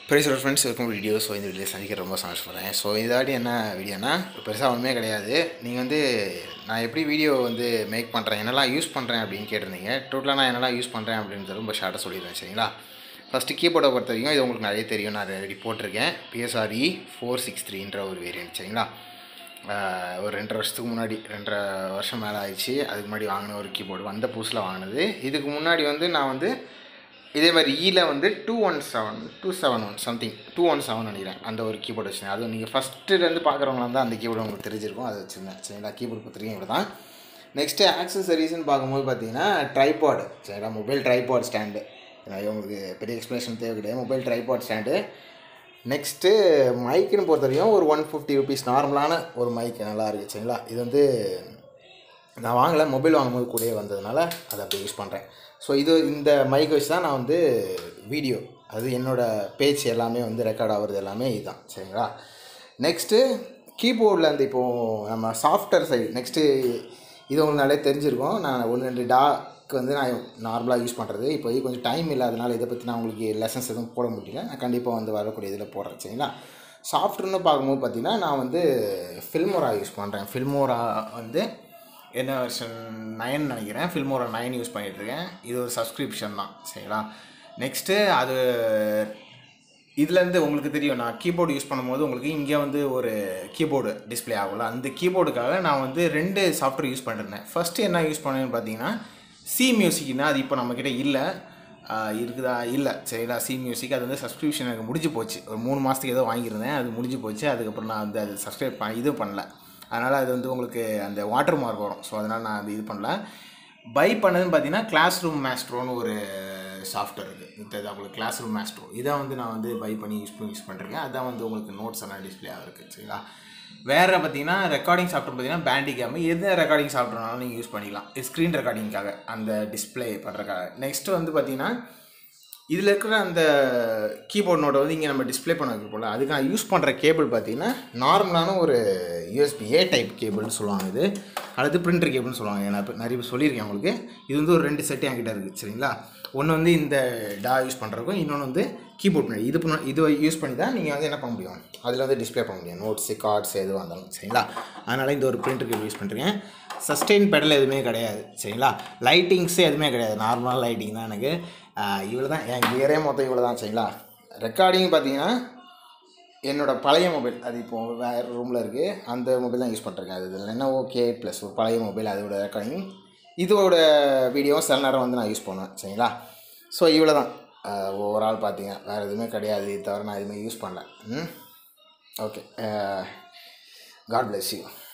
பெரிய ஃப்ரெண்ட்ஸ் இருக்கும் video so இந்த வீடியோ சந்திக்க ரொம்ப சந்தோஷப்படுறேன் ஸோ இதாடி என்ன வீடியோனா பெருசாக ஒன்றுமே கிடையாது நீங்கள் வந்து நான் எப்படி வீடியோ வந்து மேக் பண்ணுறேன் என்னெல்லாம் யூஸ் பண்ணுறேன் அப்படின்னு கேட்டிருந்தீங்க டோட்டலாக நான் என்னெல்லாம் யூஸ் பண்ணுறேன் அப்படின்றது ரொம்ப ஷார்ட்டாக சொல்லிடுறேன் சரிங்களா ஃபஸ்ட்டு கீபோர்டை பொறுத்த வரைக்கும் இது உங்களுக்கு நிறைய தெரியும் நான் ரெடி போட்டிருக்கேன் பிஎஸ்ஆர்இ ஃபோர் சிக்ஸ் த்ரீன்ற ஒரு வேரியன்ட் சரிங்களா ஆஹ் ஒரு ரெண்டரை வருஷத்துக்கு முன்னாடி ரெண்டரை வருஷம் மேலே ஆயிடுச்சு அதுக்கு முன்னாடி வாங்கின ஒரு கீபோர்டு வந்த புதுசில் வாங்கினது இதுக்கு முன்னாடி வந்து நான் வந்து இதே மாதிரி ஈல வந்து two one seven two seven one something two one seven நினைக்கிறேன் அந்த ஒரு கீபோர்டு வச்சுருந்தேன் அதுவும் நீங்கள் ஃபஸ்ட்டுலேருந்து பார்க்குறவங்களாம் தான் அந்த கீபோர்டு உங்களுக்கு தெரிஞ்சிருக்கும் அதை வச்சுருந்தேன் சரிங்களா கீபோர்டு பத்திரிக்கை இப்படி தான் நெக்ஸ்ட்டு ஆக்சசரிஸ்னு பார்க்கும்போது பார்த்தீங்கன்னா ட்ரைபாடு சரிங்களா மொபைல் ட்ரைபாட் ஸ்டாண்டு உங்களுக்கு பெரிய எக்ஸ்ப்ளனேஷன் தேவை கிடையாது மொபைல் ட்ரைபாட் ஸ்டாண்டு நெக்ஸ்ட்டு மைக்குன்னு பொறுத்த வரைக்கும் ஒரு ஒன் ஃபிஃப்டி ருபீஸ் நார்மலான ஒரு மைக் நல்லா இருக்குது சரிங்களா இது வந்து நான் வாங்கலை மொபைல் வாங்கும்போது கூடயே வந்ததுனால அதை அப்படியே யூஸ் பண்ணுறேன் ஸோ இது இந்த மைக் வச்சு தான் நான் வந்து வீடியோ அது என்னோடய பேச்சு எல்லாமே வந்து ரெக்கார்ட் ஆகுறது எல்லாமே இதுதான் சரிங்களா நெக்ஸ்ட்டு கீபோர்டில் அந்த இப்போது நம்ம சாஃப்ட்வேர் சைடு நெக்ஸ்ட்டு இது உங்களுக்கு நிறைய தெரிஞ்சிருக்கும் நான் ஒன்று ரெண்டு டாக்கு வந்து நான் நார்மலாக யூஸ் பண்ணுறது இப்போ இது கொஞ்சம் டைம் இல்லாதனால இதை பற்றி நான் உங்களுக்கு லெசன்ஸ் எதுவும் போட முடியல நான் கண்டிப்பாக வந்து வரக்கூடிய இதில் போடுறேன் சரிங்களா சாஃப்ட்வேர்னு பார்க்கும்போது பார்த்தீங்கன்னா நான் வந்து ஃபில்மோரா யூஸ் பண்ணுறேன் ஃபில்மோரா வந்து என்ன வெர்ஷன் நைன் நினைக்கிறேன் ஃபில்மோரா நைன் யூஸ் பண்ணிகிட்ருக்கேன் இது ஒரு சப்ஸ்கிரிப்ஷன் தான் சரிங்களா நெக்ஸ்ட்டு அது இதுலேருந்து உங்களுக்கு தெரியும் நான் கீபோர்டு யூஸ் பண்ணும்போது உங்களுக்கு இங்கே வந்து ஒரு கீபோர்டு டிஸ்ப்ளே ஆகும்ல அந்த கீபோர்டுக்காக நான் வந்து ரெண்டு சாஃப்ட்வேர் யூஸ் பண்ணிருந்தேன் ஃபஸ்ட்டு என்ன யூஸ் பண்ணேன்னு பார்த்தீங்கன்னா சி மியூசிக்னா அது இப்போ நம்மக்கிட்ட இல்லை ஆஹ் இருக்குதா இல்லை சரிங்களா சி மியூசிக் அது வந்து சப்ஸ்கிரிப்ஷன் எனக்கு முடிஞ்சு போச்சு ஒரு மூணு மாதத்துக்கு ஏதோ வாங்கியிருந்தேன் அது முடிஞ்சு போச்சு அதுக்கப்புறம் நான் வந்து அது சப்ஸ்கிரைப் பண்ண இது பண்ணல அதனால் அது வந்து உங்களுக்கு அந்த வாட்டர் மார்க் வரும் ஸோ அதனால் நான் அது இது பண்ணல பை பண்ணதுன்னு பார்த்தீங்கன்னா கிளாஸ் ரூம் மேஸ்ட்ரோன்னு ஒரு சாஃப்ட்வேர் இருக்குது இது உங்களுக்கு கிளாஸ் ரூம் மேஸ்ட்ரோ இதான் வந்து நான் வந்து பை பண்ணி யூஸ் பண்ணி யூஸ் பண்ணிருக்கேன் அதான் வந்து உங்களுக்கு நோட்ஸ் எல்லாம் டிஸ்பிளே ஆகிருக்கு சரிங்களா வேறு பார்த்தீங்கன்னா ரெக்கார்டிங் சாஃப்ட்வேர் பார்த்தீங்கன்னா பேண்டிகேம் எந்த ரெக்கார்டிங் சாஃப்ட்வேர்னாலும் நீங்கள் யூஸ் பண்ணிக்கலாம் ஸ்க்ரீன் ரெக்கார்டிங்காக அந்த டிஸ்பிளே பண்ணுறக்காக நெக்ஸ்ட்டு வந்து பார்த்தீங்கன்னா இதில் இருக்கிற அந்த கீபோர்ட் நோட்டை வந்து இங்கே நம்ம டிஸ்ப்ளே பண்ண வைக்கிறோம்ல அதுக்கு நான் யூஸ் பண்ணுற கேபிள் பார்த்தீங்கன்னா நார்மலான ஒரு யூஎஸ்பி ஏ டைப் கேபிள்னு சொல்லுவாங்க இது அடுத்து பிரிண்டர் கேபிள்னு சொல்லுவாங்க நான் இப்போ நிறைய பேர் சொல்லியிருக்கேன் உங்களுக்கு இது வந்து ஒரு ரெண்டு செட்டு என்கிட்ட இருக்குது சரிங்களா ஒன்று வந்து இந்த டா யூஸ் பண்ணுறதுக்கும் இன்னொன்று வந்து கீபோர்ட் பண்ணி இது பண்ண இது யூஸ் பண்ணி தான் நீங்கள் வந்து என்ன பண்ண முடியும் அதில் வந்து டிஸ்ப்ளே பண்ண முடியும் நோட்ஸு கார்ட்ஸ் எதுவாக இருந்தாலும் சரிங்களா அதனால் இந்த ஒரு பிரிண்டர் கேபிள் யூஸ் பண்ணுறேன் சஸ்டெயின் பெடல் எதுவுமே கிடையாது சரிங்களா லைட்டிங்ஸே எதுவுமே கிடையாது நார்மலான லைட்டிங் தான் எனக்கு இவ்வளோ தான் என் கியரே மொத்தம் இவ்வளோ தான் சரிங்களா ரெக்கார்டிங் பார்த்தீங்கன்னா என்னோடய பழைய மொபைல் அது இப்போது வேறு ரூமில் இருக்குது அந்த மொபைல் தான் யூஸ் பண்ணுறேன் அது லெனோவோ கே ப்ளஸ் ஒரு பழைய மொபைல் அதோட ரெக்கார்டிங் இதோட வீடியோ சில நேரம் வந்து நான் யூஸ் பண்ணுவேன் சரிங்களா ஸோ இவ்வளோ தான் ஓவரால் பார்த்தீங்க வேறு எதுவுமே கிடையாது இது தவிர நான் எதுவுமே யூஸ் பண்ணல ம் ஓகே காட் bless யூ